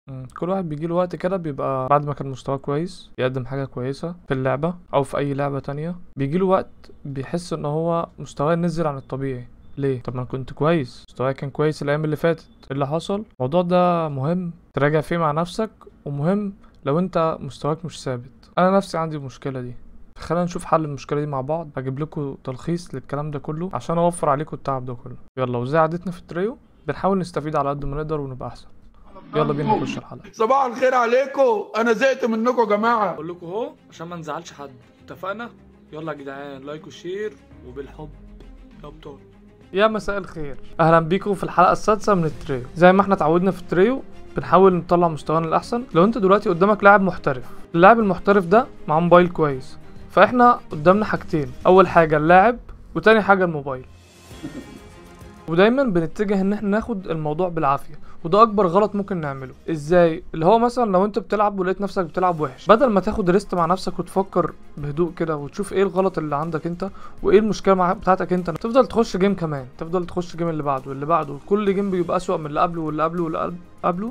مم. كل واحد بيجي له وقت كده بيبقى بعد ما كان مستواه كويس يقدم حاجة كويسة في اللعبة أو في أي لعبة تانية بيجي له وقت بيحس إن هو مستواه نزل عن الطبيعي ليه؟ طب ما أنا كنت كويس مستواي كان كويس الأيام اللي فاتت إيه اللي حصل؟ الموضوع ده مهم تراجع فيه مع نفسك ومهم لو أنت مستواك مش ثابت أنا نفسي عندي المشكلة دي خلينا نشوف حل المشكلة دي مع بعض هجيب لكم تلخيص للكلام ده كله عشان أوفر عليكم التعب ده كله يلا وزي عادتنا في التريو بنحاول نستفيد على قد ما نقدر ونبقى أحسن يلا بينا نخش الحلقة صباح الخير عليكم انا زهقت منكم يا جماعه اقول لكم اهو عشان ما نزعلش حد اتفقنا يلا يا جدعان لايك وشير وبالحب يا ابطال يا مساء الخير اهلا بيكم في الحلقه السادسه من التريو زي ما احنا اتعودنا في التريو بنحاول نطلع مستوانا الاحسن لو انت دلوقتي قدامك لاعب محترف اللاعب المحترف ده معاه موبايل كويس فاحنا قدامنا حاجتين اول حاجه اللاعب وتاني حاجه الموبايل ودايما بنتجه ان احنا ناخد الموضوع بالعافيه وده اكبر غلط ممكن نعمله ازاي اللي هو مثلا لو انت بتلعب ولقيت نفسك بتلعب وحش بدل ما تاخد ريست مع نفسك وتفكر بهدوء كده وتشوف ايه الغلط اللي عندك انت وايه المشكله مع بتاعتك انت تفضل تخش جيم كمان تفضل تخش جيم اللي بعده واللي بعده كل جيم بيبقى اسوأ من اللي قبله واللي قبله واللي قبله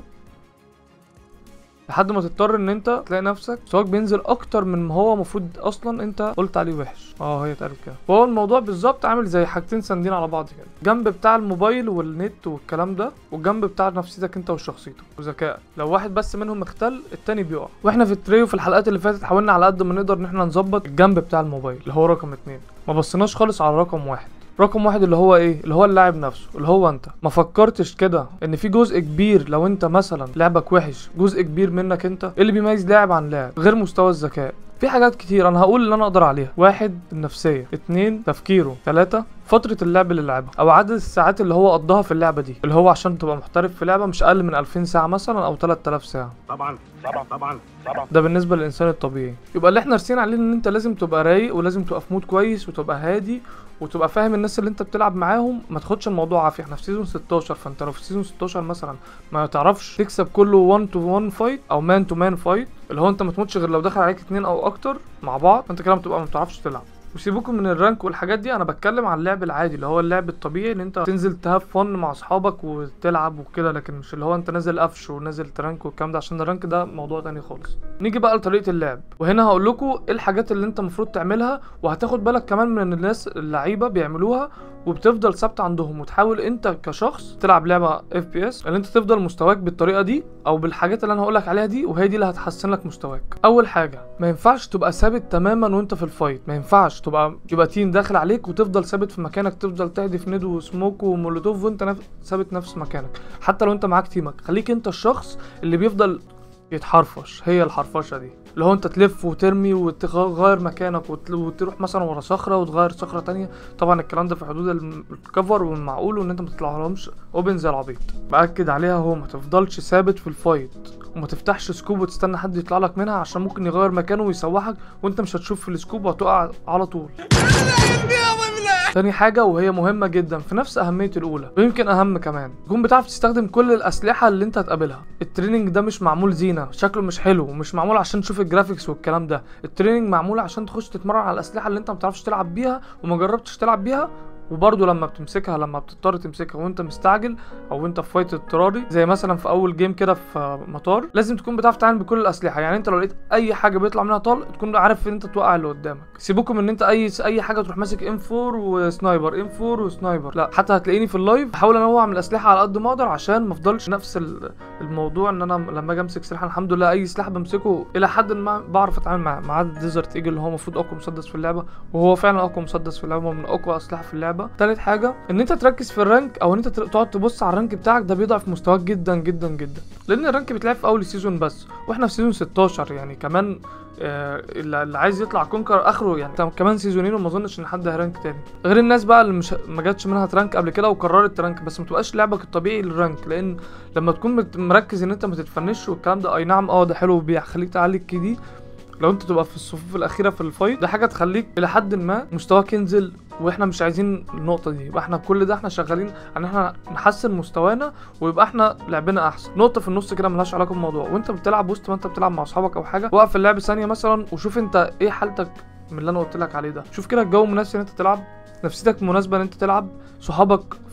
لحد ما تضطر ان انت تلاقي نفسك سواك بينزل اكتر من ما هو المفروض اصلا انت قلت عليه وحش اه هي اتقالت كده وهو الموضوع بالظبط عامل زي حاجتين ساندين على بعض كده جنب بتاع الموبايل والنت والكلام ده والجنب بتاع نفسيتك انت وشخصيتك وذكائك لو واحد بس منهم اختل التاني بيقع واحنا في التريو في الحلقات اللي فاتت حاولنا على قد ما نقدر ان احنا نظبط الجنب بتاع الموبايل اللي هو رقم اتنين ما بصيناش خالص على رقم واحد رقم واحد اللي هو ايه اللي هو اللاعب نفسه اللي هو انت ما فكرتش كده ان في جزء كبير لو انت مثلا لعبك وحش جزء كبير منك انت إيه اللي بيميز لاعب عن لاعب غير مستوى الذكاء في حاجات كتير انا هقول اللي انا اقدر عليها واحد النفسيه اتنين تفكيره تلاتة فترة اللعب اللي لعبها او عدد الساعات اللي هو قضاها في اللعبة دي اللي هو عشان تبقى محترف في لعبة مش اقل من 2000 ساعة مثلا او 3000 ساعة طبعا طبعا طبعا طبعا ده بالنسبة للإنسان الطبيعي يبقى اللي احنا راسين عليه إن أنت لازم تبقى رايق ولازم تبقى في مود كويس وتبقى هادي وتبقى فاهم الناس اللي أنت بتلعب معاهم ما تاخدش الموضوع عافية احنا في سيزون 16 فأنت لو في سيزون 16 مثلا ما تعرفش تكسب كله 1 تو 1 فايت أو مان تو مان فايت اللي هو أنت ما تموتش غير لو دخل عليك اتنين أو أكتر مع بعض أنت كده بتبقى ما بتعرفش تلعب وسيبوكم من الرانك والحاجات دي انا بتكلم عن اللعب العادي اللي هو اللعب الطبيعي ان انت تنزل تهاف فن مع اصحابك وتلعب وكده لكن مش اللي هو انت نازل قفش ونازل ترانك والكلام ده عشان الرانك ده موضوع تاني خالص نيجي بقى لطريقه اللعب وهنا هقول لكم ايه الحاجات اللي انت المفروض تعملها وهتاخد بالك كمان من الناس اللعيبه بيعملوها وبتفضل ثابته عندهم وتحاول انت كشخص تلعب لعبه اف بي اس ان انت تفضل مستواك بالطريقه دي او بالحاجات اللي انا هقول لك عليها دي وهي دي اللي هتحسن لك مستواك اول حاجه ما ينفعش تبقى ثابت تماما وانت في الفايت ما ينفعش تبقى يبقى تيم داخل عليك وتفضل ثابت في مكانك تفضل تهدف ند وسموك ومولوتوف وانت نف... ثابت نفس مكانك حتى لو انت معاك تيمك خليك انت الشخص اللي بيفضل يتحرفش هي الحرفشه دي اللي هو انت تلف وترمي وتغير مكانك وت- وتروح مثلا ورا صخره وتغير صخره تانية طبعا الكلام ده في حدود الم- الكفر والمعقول وان انت ما تطلعلهمش اوبن زي العبيط باكد عليها هو ما تفضلش ثابت في الفايت وما تفتحش سكوب وتستنى حد يطلع لك منها عشان ممكن يغير مكانه ويسوحك وانت مش هتشوف في السكوب وهتقع على طول تاني حاجة وهي مهمة جدا في نفس أهمية الأولى ويمكن أهم كمان تكون بتعرف تستخدم كل الأسلحة اللي أنت هتقابلها التريننج ده مش معمول زينة شكله مش حلو ومش معمول عشان تشوف الجرافيكس والكلام ده التريننج معمول عشان تخش تتمرن على الأسلحة اللي أنت ما بتعرفش تلعب بيها وما جربتش تلعب بيها وبرضه لما بتمسكها لما بتضطر تمسكها وانت مستعجل او انت في فايت اضطراري زي مثلا في اول جيم كده في مطار لازم تكون بتعرف تتعامل بكل الاسلحه يعني انت لو لقيت اي حاجه بيطلع منها طلق تكون عارف ان انت توقع اللي قدامك سيبوكم ان انت اي اي حاجه تروح ماسك ام 4 وسنايبر ام 4 وسنايبر لا حتى هتلاقيني في اللايف بحاول انوع من الاسلحه على قد ما اقدر عشان ما افضلش نفس ال- الموضوع ان انا لما اجي امسك سلاح الحمد لله اي سلاح بمسكه الى حد ما بعرف اتعامل معاه ما عدا ديزرت ايجل اللي هو المفروض اقوى مسدس في اللعبه وهو فعلا اقوى مسدس في اللعبه ومن اقوى اسلحه في اللعبه تالت حاجه ان انت تركز في الرانك او ان انت تر- تقعد تبص على الرانك بتاعك ده بيضعف مستواك جدا جدا جدا لان الرانك بيتلعب في اول سيزون بس واحنا في سيزون 16 يعني كمان آه، اللي اللي عايز يطلع كونكر اخره يعني طب كمان سيزونين وما اظنش ان حد هيرانك تاني غير الناس بقى اللي مش ما جاتش منها ترانك قبل كده وقررت ترانك بس ما تبقاش لعبك الطبيعي للرانك لان لما تكون مت- مركز ان انت ما تتفنش والكلام ده اي نعم اه ده حلو بيخليك تعلي الكي دي لو انت تبقى في الصفوف الاخيره في الفايت ده حاجه تخليك الى حد ما مستواك ينزل واحنا مش عايزين النقطه دي يبقى احنا كل ده احنا شغالين ان احنا نحسن مستوانا ويبقى احنا لعبنا احسن نقطه في النص كده ملهاش علاقه بالموضوع وانت بتلعب وسط ما انت بتلعب مع اصحابك او حاجه وقف اللعب ثانيه مثلا وشوف انت ايه حالتك من اللي انا قلت لك عليه ده شوف كده الجو مناسب ان انت تلعب نفسيتك مناسبه ان انت تلعب صحابك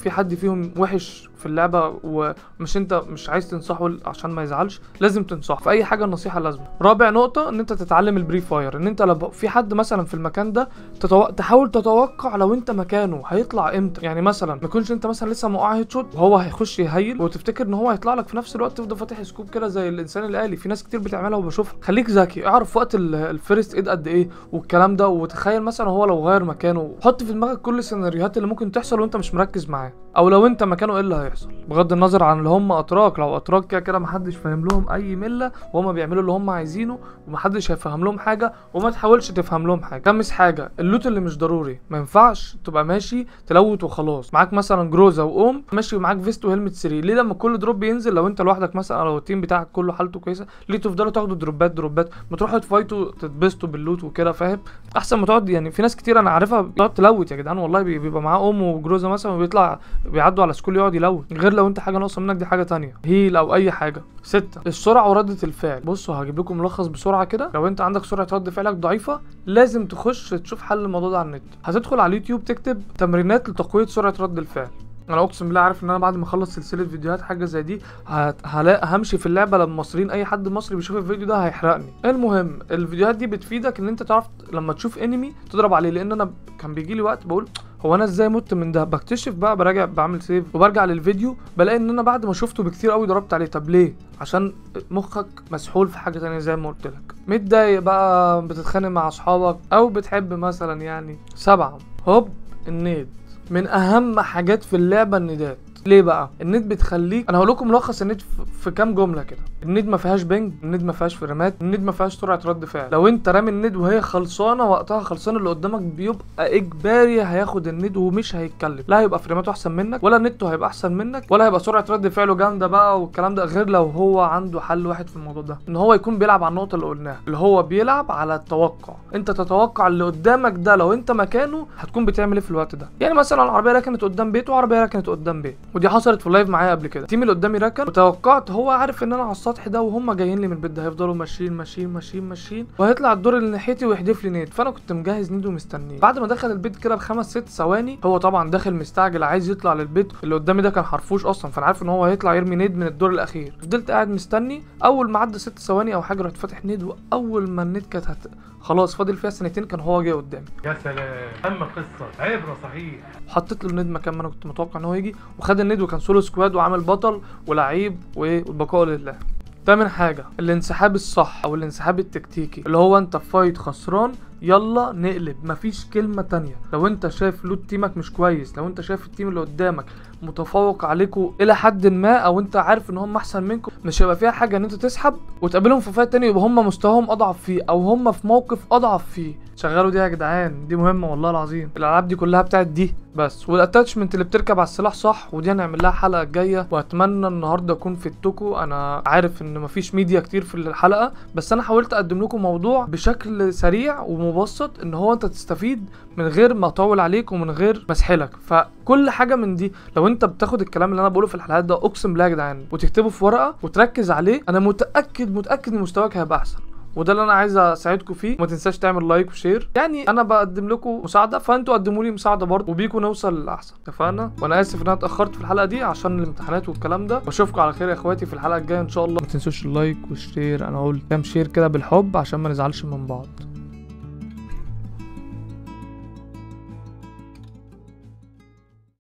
في حد فيهم وحش في اللعبه ومش انت مش عايز تنصحه عشان ما يزعلش لازم تنصحه في اي حاجه النصيحه لازمه رابع نقطه ان انت تتعلم البري فاير ان انت لو في حد مثلا في المكان ده تتو... تحاول تتوقع لو انت مكانه هيطلع امتى يعني مثلا ما يكونش انت مثلا لسه موقع هيد شوت وهو هيخش يهيل وتفتكر ان هو هيطلع لك في نفس الوقت تفضل فاتح سكوب كده زي الانسان الالي في ناس كتير بتعملها وبشوفها خليك ذكي اعرف وقت ال- الفيرست ايد قد ايه والكلام ده وتخيل مثلا هو لو غير مكانه حط في دماغك كل السيناريوهات اللي ممكن تحصل وانت مش مركز معاه او لو انت مكانه ايه اللي هيحصل بغض النظر عن اللي هم اتراك لو اتراك كده كده محدش فاهم لهم اي مله وهم بيعملوا اللي هم عايزينه ومحدش هيفهم لهم حاجه وما تحاولش تفهم لهم حاجه خامس حاجه اللوت اللي مش ضروري ما ينفعش تبقى ماشي تلوت وخلاص معاك مثلا جروزا وقوم ماشي معاك فيست وهيلمت 3 ليه لما كل دروب بينزل لو انت لوحدك مثلا او لو التيم بتاعك كله حالته كويسه ليه تفضلوا تاخدوا دروبات دروبات ما تروحوا تفايتوا تتبسطوا باللوت وكده فاهم احسن ما تقعد يعني في ناس كتير انا عارفها بتقعد تلوت يا جدعان والله بي- بيبقى معاه ام وجروزا مثلا وبيطلع بيعدوا على سكول يقعد يلوت غير لو انت حاجه ناقصه منك دي حاجه تانية هيل او اي حاجه ستة السرعه ورده الفعل بصوا هجيب لكم ملخص بسرعه كده لو انت عندك سرعه رد فعلك ضعيفه لازم تخش تشوف حل الموضوع ده على النت هتدخل على اليوتيوب تكتب تمرينات لتقويه سرعه رد الفعل انا اقسم بالله عارف ان انا بعد ما اخلص سلسله فيديوهات حاجه زي دي هت... هلاقي همشي في اللعبه لما المصريين اي حد مصري بيشوف الفيديو ده هيحرقني المهم الفيديوهات دي بتفيدك ان انت تعرف لما تشوف انمي تضرب عليه لان انا كان بيجي لي وقت بقول هو انا ازاي مت من ده بكتشف بقى براجع بعمل سيف وبرجع للفيديو بلاقي ان انا بعد ما شفته بكتير قوي ضربت عليه طب ليه عشان مخك مسحول في حاجه تانية زي ما قلت لك متضايق بقى بتتخانق مع اصحابك او بتحب مثلا يعني سبعة هوب النيد من اهم حاجات في اللعبه الندات ليه بقى النت بتخليك انا هقول لكم ملخص النت في- في كام جمله كده النت ما فيهاش بنج النت ما فيهاش فريمات النت ما فيهاش سرعه رد فعل لو انت رامي النت وهي خلصانه وقتها خلصانه اللي قدامك بيبقى اجباري هياخد النت ومش هيتكلم لا هيبقى فريماته احسن منك ولا نته هيبقى احسن منك ولا هيبقى سرعه رد فعله جامده بقى والكلام ده غير لو هو عنده حل واحد في الموضوع ده ان هو يكون بيلعب على النقطه اللي قلناها اللي هو بيلعب على التوقع انت تتوقع اللي قدامك ده لو انت مكانه هتكون بتعمل ايه في الوقت ده يعني مثلا العربيه ركنت قدام بيت وعربيه ركنت قدام بيت ودي حصلت في اللايف معايا قبل كده التيم اللي قدامي ركن وتوقعت هو عارف ان انا على السطح ده وهم جايين لي من البيت ده هيفضلوا ماشيين ماشيين ماشيين ماشيين وهيطلع الدور اللي ناحيتي ويحدف لي نيد فانا كنت مجهز نيد ومستنيه بعد ما دخل البيت كده بخمس ست ثواني هو طبعا داخل مستعجل عايز يطلع للبيت اللي قدامي ده كان حرفوش اصلا فانا عارف ان هو هيطلع يرمي نيد من الدور الاخير فضلت قاعد مستني اول ما عدى ست ثواني او حاجه رحت فاتح نيد واول ما النيد كانت هت... خلاص فاضل فيها سنتين كان هو جه قدامي يا سلام اما قصه عبره صحيح حطيت له الند مكان ما انا كنت متوقع ان هو يجي وخد الند وكان سولو سكواد وعمل بطل ولعيب وايه والبقاء لله تامن حاجة الانسحاب الصح او الانسحاب التكتيكي اللي هو انت في فايت خسران يلا نقلب مفيش كلمة تانية لو انت شايف لوت تيمك مش كويس لو انت شايف التيم اللي قدامك متفوق عليكم الى حد ما او انت عارف ان هم احسن منكم مش هيبقى فيها حاجة ان انت تسحب وتقابلهم في فايت تاني يبقى هم مستواهم اضعف فيه او هم في موقف اضعف فيه شغلوا دي يا جدعان دي مهمة والله العظيم الالعاب دي كلها بتاعت دي بس والاتاتشمنت اللي بتركب على السلاح صح ودي هنعمل لها حلقة الجاية واتمنى النهاردة اكون فدتكم انا عارف ان مفيش ميديا كتير في الحلقة بس انا حاولت اقدم لكم موضوع بشكل سريع ومبسط ان هو انت تستفيد من غير ما اطول عليك ومن غير ما اسحلك فكل حاجة من دي لو انت بتاخد الكلام اللي انا بقوله في الحلقات ده اقسم بالله يا جدعان وتكتبه في ورقة وتركز عليه انا متأكد متأكد ان مستواك هيبقى احسن وده اللي انا عايز اساعدكم فيه ما تنساش تعمل لايك وشير يعني انا بقدم لكم مساعده فانتوا قدموا لي مساعده برضه وبيكم نوصل للاحسن اتفقنا وانا اسف ان انا اتاخرت في الحلقه دي عشان الامتحانات والكلام ده واشوفكم على خير يا اخواتي في الحلقه الجايه ان شاء الله ما تنسوش اللايك والشير انا قلت كام شير كده بالحب عشان ما نزعلش من بعض